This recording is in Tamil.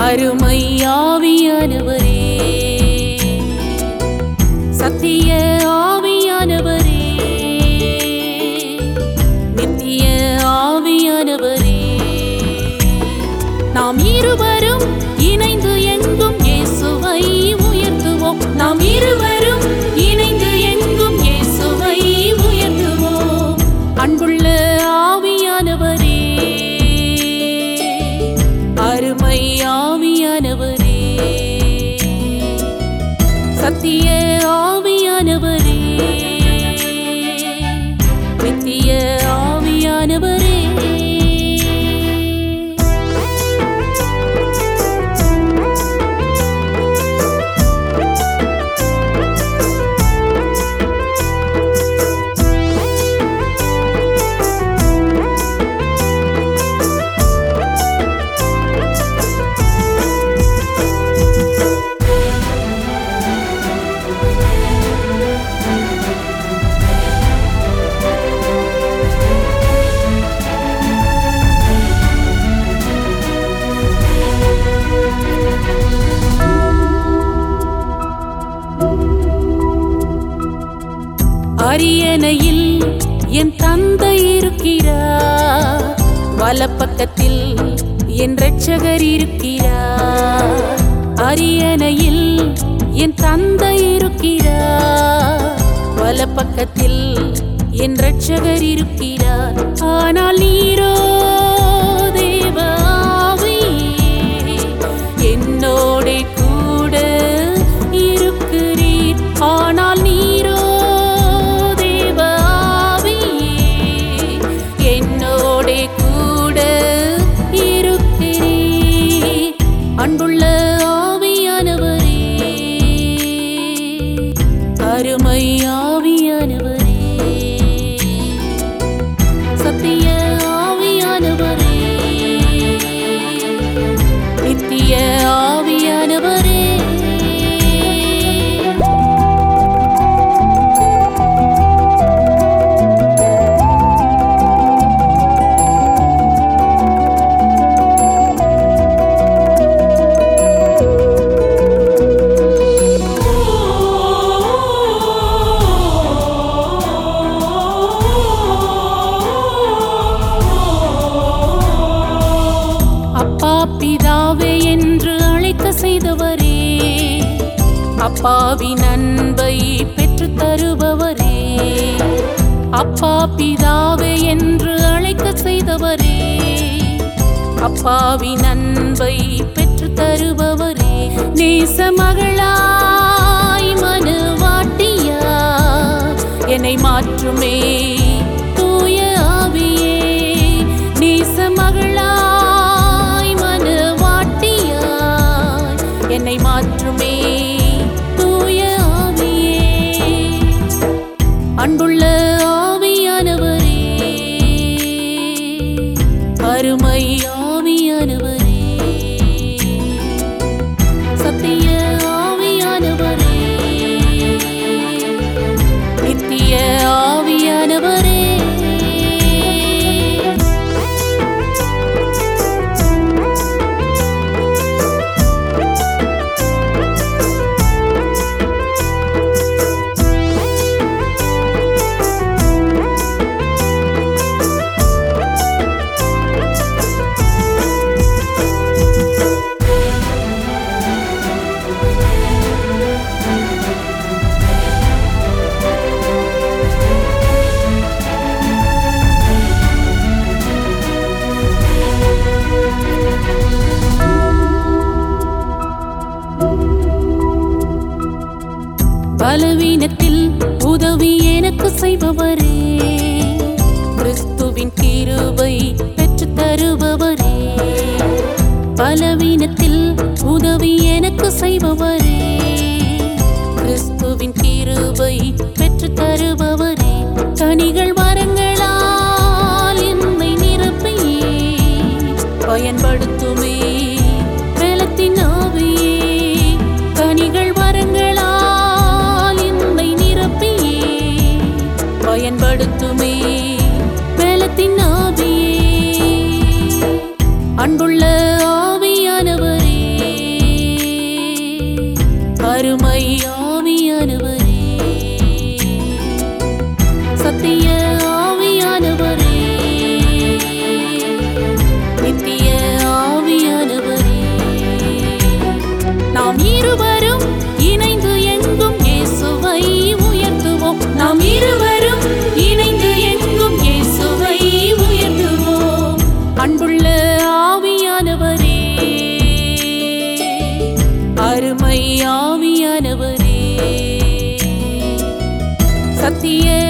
அருமை ஆவியானவரே சத்திய ஆவியானவரே நித்திய ஆவியானவரே நாம் இருவரும் இணைந்து எங்கும் இயேசுவை உயர்த்துவோம் நாம் இருவரும் இணைந்து எங்கும் இயேசுவை உயர்த்துவோம் அன்புள்ள ஆவியானவரே அருமை ஆவியானவரே சத்திய ஆவியானவரே நித்திய ஆவியானவரே அரியணையில் என் தந்தை இருக்கிறார் வலப்பக்கத்தில் என் இரட்சகர் இருக்கிறார் அரியணையில் என் தந்தை இருக்கிறார் வலப்பக்கத்தில் என் இரட்சகர் இருக்கிறார் ஆனால் நீரோ தேவ ஆவியே, என்னோடே கூட இருக்கிறீர் ஆனால் நீரோ தேவ ஆவியே, என்னோடே கூட இருக்கிறீர் அன்புள்ள ஆவியானவரே அருமை ஆவியானவரே சத்திய ஆவியானவரே நித்திய ஆவியானவரே அப்பா பிதாவே என்று அழைக்க செய்தவரே அப்பாவின் அன்பை பெற்றுத் தருபவரே அப்பா பிதாவே என்று அழைக்க செய்தவரே அப்பாவின் அன்பை பெற்றுத் தருபவரே நேச மகளாய் மனுவாட்டியா என்னை மாற்றுமே தூய ஆவியே நேச மகளாய் மனுவாட்டியாய் என்னை மாற்றுமே தூய ஆவியே அன்புள்ள ஆவியானவரே அருமை ஆவியானவரே சத்திய ஆவியானவரே நித்திய ஆவியானவரே பலவீனத்தில் உதவி எனக்கு செய்பவரே கிறிஸ்துவின் கிருபை பெற்றுத் தருபவரே பலவீனத்தில் உதவி எனக்கு செய்பவரே கிறிஸ்துவின் கிருபை பெற்றுத் தருபவரே கனிகள் வரங்களால் என்னை நிரப்பியே பயன்படுத்துமே பலத்தின் ஆவியே கனிகள் வரங்களால் என்னை நிரப்பியே பயன்படுத்துமே பலத்தின் ஆவியே அன்புள்ள ஆவியானவரே அருமை ஆவியானவரே சத்திய ஆவியானவரே நித்திய ஆவியானவரே நாம் இருவரும் இணைந்து எங்கும் இயேசுவை உயர்த்துவோம் நாம் இருவரும் இணைந்து எங்கும் இயேசுவை உயர்த்துவோம் அன்புள்ள ஆவியானவரே அருமை ஆவியானவரே சத்திய